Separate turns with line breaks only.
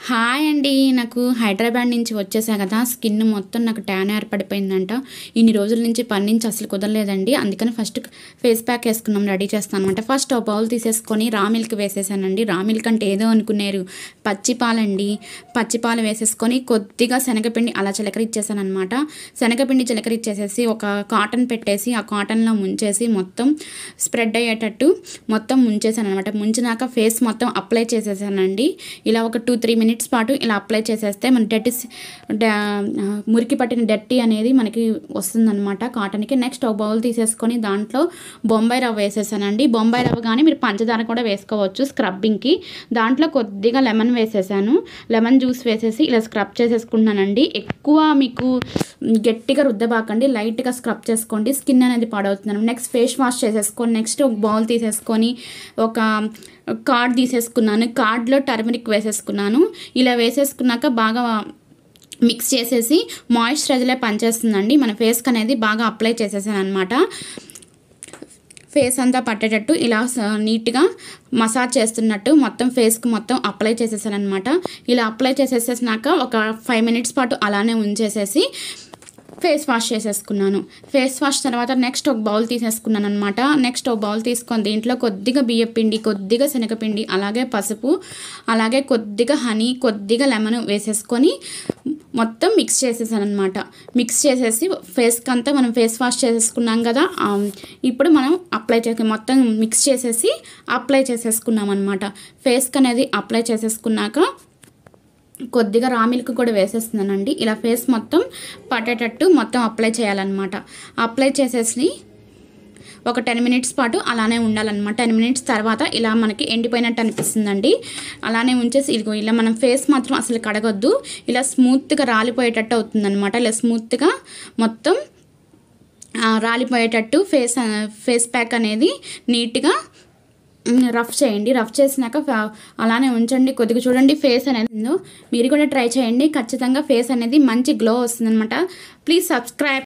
Hi అండి నాకు హైదరాబాద్ నుంచి వచ్చేసా కదా స్కిన్ మొత్తం నాకు ట్యాన్ ఏర్పడిపోయిందంట ఇన్ని రోజుల నుంచి పని నుంచి అసలు కుదరలేదండి అందుకని ఫస్ట్ ఫేస్ ప్యాక్ వేసుకున్నాం రెడీ చేస్తాను అనమాట ఫస్ట్ ఒక బౌల్ తీసేసుకొని రా మిల్క్ వేసేసానండి రా మిల్క్ అంటే ఏదో అనుకున్నారు పచ్చి పాలండి పచ్చి పాలు వేసేసుకొని కొద్దిగా శనగపిండి అలా చిలకర ఇచ్చేసాను అనమాట శనగపిండి చిలకర ఇచ్చేసేసి ఒక కాటన్ పెట్టేసి ఆ కాటన్లో ముంచేసి మొత్తం స్ప్రెడ్ అయ్యేటట్టు మొత్తం ముంచేసాను అనమాట ముంచినాక ఫేస్ మొత్తం అప్లై చేసేసానండి ఇలా ఒక టూ త్రీ మినిట్స్ పాటు ఇలా అప్లై చేసేస్తే మన డెట్టి మురికి పట్టిన డెట్టి అనేది మనకి వస్తుందన్నమాట కాటన్కి నెక్స్ట్ ఒక బౌల్ తీసేసుకొని దాంట్లో బొంబాయి రవ్వ వేసేసానండి బొంబాయి రవ్వ కానీ మీరు పంచదార కూడా వేసుకోవచ్చు స్క్రబ్బింగ్కి దాంట్లో కొద్దిగా లెమన్ వేసేసాను లెమన్ జ్యూస్ వేసేసి ఇలా స్క్రబ్ చేసేసుకుంటున్నానండి ఎక్కువ మీకు గట్టిగా రుద్దబాకండి లైట్గా స్క్రబ్ చేసుకోండి స్కిన్ అనేది పాడవుతుంది నెక్స్ట్ ఫేస్ వాష్ చేసేసుకొని నెక్స్ట్ ఒక బౌల్ తీసేసుకొని ఒక కార్డ్ తీసేసుకున్నాను కార్డ్లో టర్మరిక్ వేసేసుకున్నాను ఇలా వేసేసుకున్నాక బాగా మిక్స్ చేసేసి మాయిశ్చరైజర్లే పనిచేస్తుందండి మన ఫేస్కి అనేది బాగా అప్లై చేసేసాను అనమాట ఫేస్ అంతా పట్టేటట్టు ఇలా స- నీట్గా మసాజ్ చేస్తున్నట్టు మొత్తం ఫేస్కి మొత్తం అప్లై చేసేసాను అనమాట ఇలా అప్లై చేసేసేసినాక ఒక ఫైవ్ మినిట్స్ పాటు అలానే ఉంచేసేసి ఫేస్ వాష్ చేసేసుకున్నాను ఫేస్ వాష్ తర్వాత నెక్స్ట్ ఒక బౌల్ తీసేసుకున్నాను అనమాట నెక్స్ట్ ఒక బౌల్ తీసుకొని దీంట్లో కొద్దిగా బియ్యం పిండి కొద్దిగా శనగపిండి అలాగే పసుపు అలాగే కొద్దిగా హనీ కొద్దిగా లెమన్ వేసేసుకొని మొత్తం మిక్స్ చేసేసాను అనమాట మిక్స్ చేసేసి ఫేస్కి అంతా మనం ఫేస్ వాష్ చేసేసుకున్నాం కదా ఆ, ఇప్పుడు మనం అప్లై చేసి మొత్తం మిక్స్ చేసేసి అప్లై చేసేసుకున్నాం అనమాట ఫేస్కి అనేది అప్లై చేసేసుకున్నాక కొద్దిగా రా మిల్క్ కూడా వేసేస్తున్నానండి ఇలా ఫేస్ మొత్తం పట్టేటట్టు మొత్తం అప్లై చేయాలన్నమాట అప్లై చేసేసి ఒక టెన్ మినిట్స్ పాటు అలానే ఉండాలన్నమాట టెన్ మినిట్స్ తర్వాత ఇలా మనకి ఎండిపోయినట్టు అనిపిస్తుందండి అలానే ఉంచేసి ఇదిగో ఇలా మనం ఫేస్ మాత్రం అసలు కడగొద్దు ఇలా స్మూత్గా రాలిపోయేటట్టు అవుతుందన్నమాట ఇలా స్మూత్గా మొత్తం ఆ, రాలిపోయేటట్టు ఫేస్ ఫేస్ ప్యాక్ అనేది నీట్గా మ్, రఫ్ చేయండి రఫ్ చేసినాక ఫ- అలానే ఉంచండి కొద్దిగా చూడండి ఫేస్ అనేది ఉందో. మీరు కూడా ట్రై చేయండి ఖచ్చితంగా ఫేస్ అనేది మంచి గ్లో వస్తుందన్నమాట ప్లీజ్ సబ్స్క్రైబ్